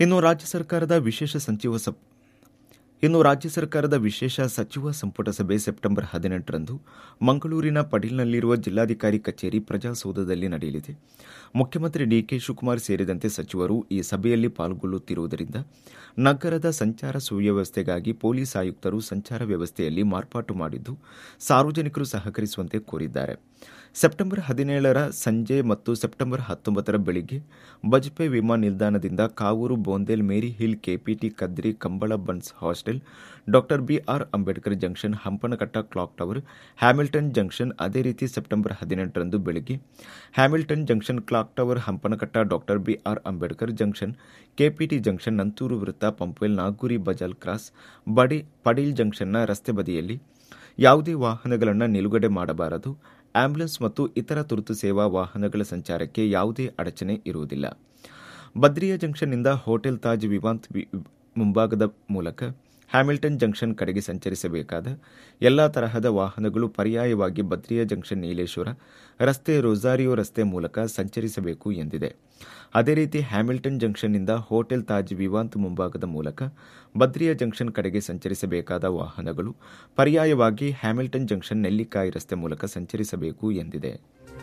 ಇನ್ನು ರಾಜ್ಯ ಸರ್ಕಾರದ ವಿಶೇಷ ಸಚಿವ ಸಪ್ ಇನ್ನು ರಾಜ್ಯ ಸರ್ಕಾರದ ವಿಶೇಷ ಸಚಿವ ಸಂಪುಟ ಸಭೆ ಸೆಪ್ಟೆಂಬರ್ ಹದಿನೆಂಟರಂದು ಮಂಗಳೂರಿನ ಪಡೀಲ್ನಲ್ಲಿರುವ ಜಿಲ್ಲಾಧಿಕಾರಿ ಕಚೇರಿ ಪ್ರಜಾಸೌಧದಲ್ಲಿ ನಡೆಯಲಿದೆ ಮುಖ್ಯಮಂತ್ರಿ ಡಿಕೆ ಶಿವಕುಮಾರ್ ಸೇರಿದಂತೆ ಸಚಿವರು ಈ ಸಭೆಯಲ್ಲಿ ಪಾಲ್ಗೊಳ್ಳುತ್ತಿರುವುದರಿಂದ ನಗರದ ಸಂಚಾರ ಸುವ್ಯವಸ್ಥೆಗಾಗಿ ಪೊಲೀಸ್ ಆಯುಕ್ತರು ಸಂಚಾರ ವ್ಯವಸ್ಥೆಯಲ್ಲಿ ಮಾರ್ಪಾಟು ಮಾಡಿದ್ದು ಸಾರ್ವಜನಿಕರು ಸಹಕರಿಸುವಂತೆ ಕೋರಿದ್ದಾರೆ ಸೆಪ್ಟೆಂಬರ್ ಹದಿನೇಳರ ಸಂಜೆ ಮತ್ತು ಸೆಪ್ಟೆಂಬರ್ ಹತ್ತೊಂಬತ್ತರ ಬೆಳಿಗ್ಗೆ ಬಜ್ಪೆ ವಿಮಾನ ನಿಲ್ದಾಣದಿಂದ Kavoor Bondel Mary hill KPT Kadri Kambla Bunts hostel doctor BR Ambedkar junction Hampankatta clock tower Hamilton junction ಅದೇ ರೀತಿ ಸೆಪ್ಟೆಂಬರ್ ಹದಿನೆಂಟರಂದು ಬೆಳಗ್ಗೆ Hamilton junction clock tower Hampankatta doctor BR Ambedkar junction KPT junction Nanthoor ವೃತ್ತ ಪಂಪ್ವೆಲ್ ನಾಗೂರಿ ಬಜಾಲ್ ಕ್ರಾಸ್ ಬಡಿ ಪಡೀಲ್ ಜಂಕ್ಷನ್ನ ರಸ್ತೆ ಬದಿಯಲ್ಲಿ ಯಾವುದೇ ವಾಹನಗಳನ್ನು ನಿಲುಗಡೆ ಮಾಡಬಾರದು ಆಂಬ್ಯುಲೆನ್ಸ್ ಮತ್ತು ಇತರ ತುರ್ತು ಸೇವಾ ವಾಹನಗಳ ಸಂಚಾರಕ್ಕೆ ಯಾವುದೇ ಅಡಚಣೆ ಇರುವುದಿಲ್ಲ ಬದ್ರಿಯಾ ಜಂಕ್ಷನ್ನಿಂದ ಹೋಟೆಲ್ ತಾಜ್ ವಿವಾಂತ್ ಮುಂಭಾಗದ ಮೂಲಕ ಹ್ಯಾಮಿಲ್ಟನ್ ಜಂಕ್ಷನ್ ಕಡೆಗೆ ಸಂಚರಿಸಬೇಕಾದ ಎಲ್ಲಾ ತರಹದ ವಾಹನಗಳು ಪರ್ಯಾಯವಾಗಿ ಬದ್ರಿಯಾ ಜಂಕ್ಷನ್ ನೀಲೇಶ್ವರ ರಸ್ತೆ ರೊಸಾರಿಯೋ ರಸ್ತೆ ಮೂಲಕ ಸಂಚರಿಸಬೇಕು ಎಂದಿದೆ ಅದೇ ರೀತಿ ಹ್ಯಾಮಿಲ್ಟನ್ ಜಂಕ್ಷನ್ನಿಂದ ಹೋಟೆಲ್ ತಾಜ್ ವಿವಾಂತ್ ಮುಂಭಾಗದ ಮೂಲಕ ಬದ್ರಿಯಾ ಜಂಕ್ಷನ್ ಕಡೆಗೆ ಸಂಚರಿಸಬೇಕಾದ ವಾಹನಗಳು ಪರ್ಯಾಯವಾಗಿ ಹ್ಯಾಮಿಲ್ಟನ್ ಜಂಕ್ಷನ್ ನೆಲ್ಲಿಕಾಯಿ ರಸ್ತೆ ಮೂಲಕ ಸಂಚರಿಸಬೇಕು ಎಂದಿದೆ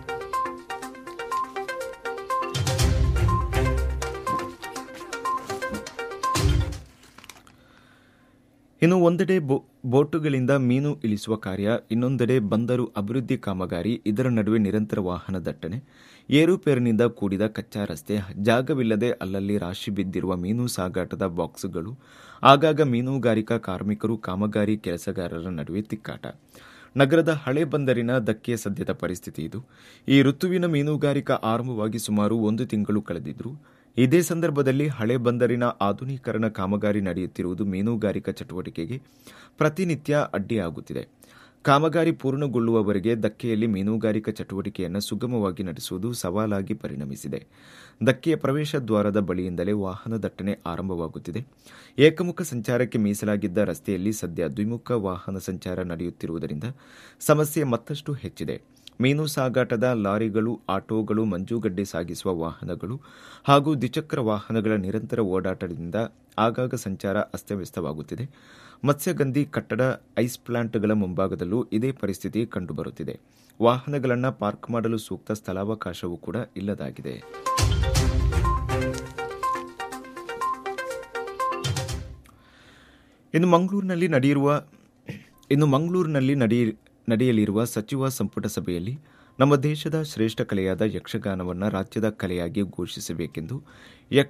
ಇನ್ನು ಒಂದೆಡೆ ಬೋಟುಗಳಿಂದ ಮೀನು ಇಳಿಸುವ ಕಾರ್ಯ ಇನ್ನೊಂದೆಡೆ ಬಂದರು ಅಭಿವೃದ್ಧಿ ಕಾಮಗಾರಿ ಇದರ ನಡುವೆ ನಿರಂತರ ವಾಹನ ದಟ್ಟಣೆ ಏರುಪೇರಿನಿಂದ ಕೂಡಿದ ಕಚ್ಚಾ ರಸ್ತೆ ಜಾಗವಿಲ್ಲದೆ ಅಲ್ಲಲ್ಲಿ ರಾಶಿ ಬಿದ್ದಿರುವ ಮೀನು ಸಾಗಾಟದ ಬಾಕ್ಸ್ಗಳು ಆಗಾಗ ಮೀನುಗಾರಿಕಾ ಕಾರ್ಮಿಕರು ಕಾಮಗಾರಿ ಕೆಲಸಗಾರರ ನಡುವೆ ತಿಕ್ಕಾಟ ನಗರದ ಹಳೆ ಬಂದರಿನ ಧಕ್ಕೆ ಸದ್ಯದ ಪರಿಸ್ಥಿತಿ ಇದು ಈ ಋತುವಿನ ಮೀನುಗಾರಿಕಾ ಆರಂಭವಾಗಿ ಸುಮಾರು ಒಂದು ತಿಂಗಳು ಕಳೆದಿದ್ರು ಇದೇ ಸಂದರ್ಭದಲ್ಲಿ ಹಳೆ ಬಂದರಿನ ಆಧುನೀಕರಣ ಕಾಮಗಾರಿ ನಡೆಯುತ್ತಿರುವುದು ಮೀನುಗಾರಿಕಾ ಚಟುವಟಿಕೆಗೆ ಪ್ರತಿನಿತ್ಯ ಅಡ್ಡಿಯಾಗುತ್ತಿದೆ ಕಾಮಗಾರಿ ಪೂರ್ಣಗೊಳ್ಳುವವರೆಗೆ ಧಕ್ಕೆಯಲ್ಲಿ ಮೀನುಗಾರಿಕಾ ಚಟುವಟಿಕೆಯನ್ನು ಸುಗಮವಾಗಿ ನಡೆಸುವುದು ಸವಾಲಾಗಿ ಪರಿಣಮಿಸಿದೆ ಧಕ್ಕೆಯ ಪ್ರವೇಶ ದ್ವಾರದ ಬಳಿಯಿಂದಲೇ ವಾಹನ ದಟ್ಟಣೆ ಆರಂಭವಾಗುತ್ತಿದೆ ಏಕಮುಖ ಸಂಚಾರಕ್ಕೆ ಮೀಸಲಾಗಿದ್ದ ರಸ್ತೆಯಲ್ಲಿ ಸದ್ಯ ದ್ವಿಮುಖ ವಾಹನ ಸಂಚಾರ ನಡೆಯುತ್ತಿರುವುದರಿಂದ ಸಮಸ್ಯೆ ಮತ್ತಷ್ಟು ಹೆಚ್ಚಿದೆ ಮೀನು ಸಾಗಾಟದ ಲಾರಿಗಳು ಆಟೋಗಳು ಮಂಜುಗಡ್ಡೆ ಸಾಗಿಸುವ ವಾಹನಗಳು ಹಾಗೂ ದ್ವಿಚಕ್ರ ವಾಹನಗಳ ನಿರಂತರ ಓಡಾಟದಿಂದ ಆಗಾಗ ಸಂಚಾರ ಅಸ್ತವ್ಯಸ್ತವಾಗುತ್ತಿದೆ ಮತ್ಸ್ಯಗಂಧಿ ಕಟ್ಟಡ ಐಸ್ ಪ್ಲಾಂಟ್ಗಳ ಮುಂಭಾಗದಲ್ಲೂ ಇದೇ ಪರಿಸ್ಥಿತಿ ಕಂಡುಬರುತ್ತಿದೆ ವಾಹನಗಳನ್ನು ಪಾರ್ಕ್ ಮಾಡಲು ಸೂಕ್ತ ಸ್ಥಳಾವಕಾಶವೂ ಕೂಡ ಇಲ್ಲದಾಗಿದೆ ಇನ್ನು ಮಂಗಳೂರಿನಲ್ಲಿ ನಡೆಯಿರುವ ಇನ್ನು ಮಂಗಳೂರಿನಲ್ಲಿ ನಡೆಯಲಿರುವ ಸಚಿವ ಸಂಪುಟ ಸಭೆಯಲ್ಲಿ ನಮ್ಮ ದೇಶದ ಶ್ರೇಷ್ಠ ಕಲೆಯಾದ ಯಕ್ಷಗಾನವನ್ನು ರಾಜ್ಯದ ಕಲೆಯಾಗಿ ಘೋಷಿಸಬೇಕೆಂದು